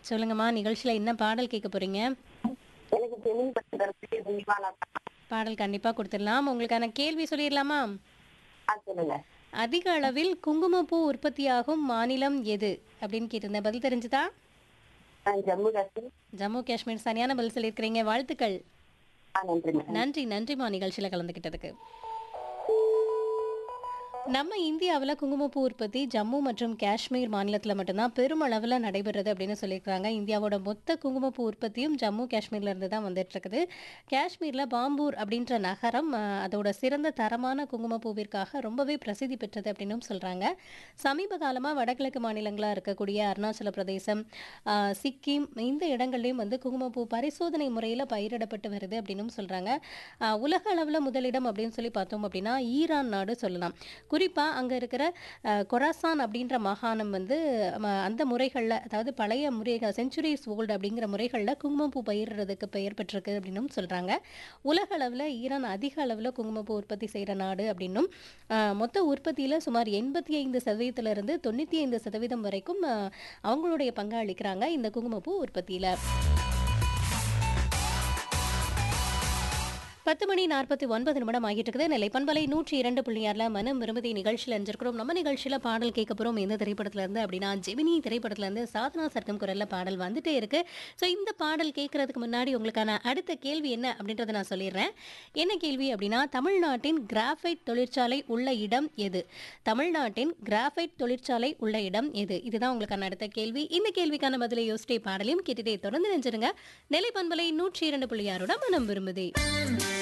சொல்லுங்கம்மா நிகழ்ச்சியில என்ன பாடல் கேட்க போறீங்க எனக்கு ஜெமினி படத்துல தீபாவளா பாடல் கண்டிப்பா கொடுத்துடலாம் உங்களுக்கான கேள்வி சொல்லிடலாமா ஆ சொல்லுங்க அதிக அளவில் குங்குமப்பூ உற்பத்தியாகும் மாநிலம் எது அப்படின்னு கேட்டிருந்தேன் பதில் தெரிஞ்சுதா நான் ஜம்மு காஷ்மீர் ஜம்மு காஷ்மீர் சரியான பதில் சொல்லியிருக்கிறீங்க வாழ்த்துக்கள் ஆ நன்றிங்க நன்றி நன்றிம்மா நிகழ்ச்சியில் கலந்துக்கிட்டதுக்கு நம்ம இந்தியாவில் குங்குமப்பூ உற்பத்தி ஜம்மு மற்றும் காஷ்மீர் மாநிலத்தில் மட்டும்தான் பெருமளவில் நடைபெறுது அப்படின்னு சொல்லியிருக்காங்க இந்தியாவோட மொத்த குங்குமப்பூ உற்பத்தியும் ஜம்மு காஷ்மீர்ல இருந்து தான் வந்துட்டு இருக்குது காஷ்மீரில் பாம்பூர் அப்படின்ற நகரம் அஹ், அதோட சிறந்த தரமான குங்குமப்பூவிற்காக ரொம்பவே பிரசித்தி பெற்றது அப்படின்னும் சொல்கிறாங்க சமீப காலமாக வடகிழக்கு மாநிலங்களாக இருக்கக்கூடிய அருணாச்சல பிரதேசம் அஹ், சிக்கிம் இந்த இடங்கள்லையும் வந்து குங்குமப்பூ பரிசோதனை முறையில் பயிரிடப்பட்டு வருது அப்படின்னும் சொல்கிறாங்க உலக அளவில் முதலிடம் அப்படின்னு சொல்லி பார்த்தோம் அப்படின்னா ஈரான் நாடு சொல்லலாம் குறிப்பாக அங்கே இருக்கிற அஹ், கொராசான் அப்படின்ற மாகாணம் வந்து ம, அந்த முறைகளில் அதாவது பழைய முறைகள் செஞ்சுரிஸ் ஓல்டு அப்படிங்கிற முறைகளில் குங்குமப்பூ பயிரிடுறதுக்கு பெயர் பெற்றிருக்கு அப்படின்னும் சொல்கிறாங்க உலக அளவில் ஈரான் அதிக அளவில் குங்குமப்பூ உற்பத்தி செய்கிற நாடு அப்படின்னும் அஹ், மொத்த உற்பத்தியில் சுமார் எண்பத்தி ஐந்து சதவீதத்திலிருந்து தொண்ணூற்றி ஐந்து சதவீதம் வரைக்கும் அஹ், அவங்களுடைய பங்கு அளிக்கிறாங்க இந்த குங்குமப்பூ உற்பத்தியில் பத்து மணி நாற்பத்தி ஒன்பது நிமிடம் ஆகிட்டு இருக்குது நெல்லை பண்பலை நூற்றி இரண்டு புள்ளியாரில் மனம் விரும்புதி நிகழ்ச்சியில் அஞ்சிருக்கிறோம் நம்ம நிகழ்ச்சியில் பாடல் கேட்க போகிறோம் எந்த திரைப்படத்துல இருந்து அப்படின்னா ஜெமினி திரைப்படத்துல இருந்து சாதனா சர்க்கம் குரல்ல பாடல் வந்துட்டே இருக்கு ஸோ இந்த பாடல் கேட்கறதுக்கு முன்னாடி உங்களுக்கான அடுத்த கேள்வி என்ன அப்படின்றத நான் சொல்லிடுறேன் என்ன கேள்வி அப்படின்னா தமிழ்நாட்டின் கிராஃபைட் தொழிற்சாலை உள்ள இடம் எது தமிழ்நாட்டின் கிராஃபைட் தொழிற்சாலை உள்ள இடம் எது இதுதான் உங்களுக்கான அடுத்த கேள்வி இந்த கேள்விக்கான பதிலை யோசிச்சே பாடலையும் கேட்டுட்டே தொடர்ந்து நினைச்சிருங்க நெல்லை பண்பலை நூற்றி இரண்டு புள்ளியாரோட மனம் விரும்புதே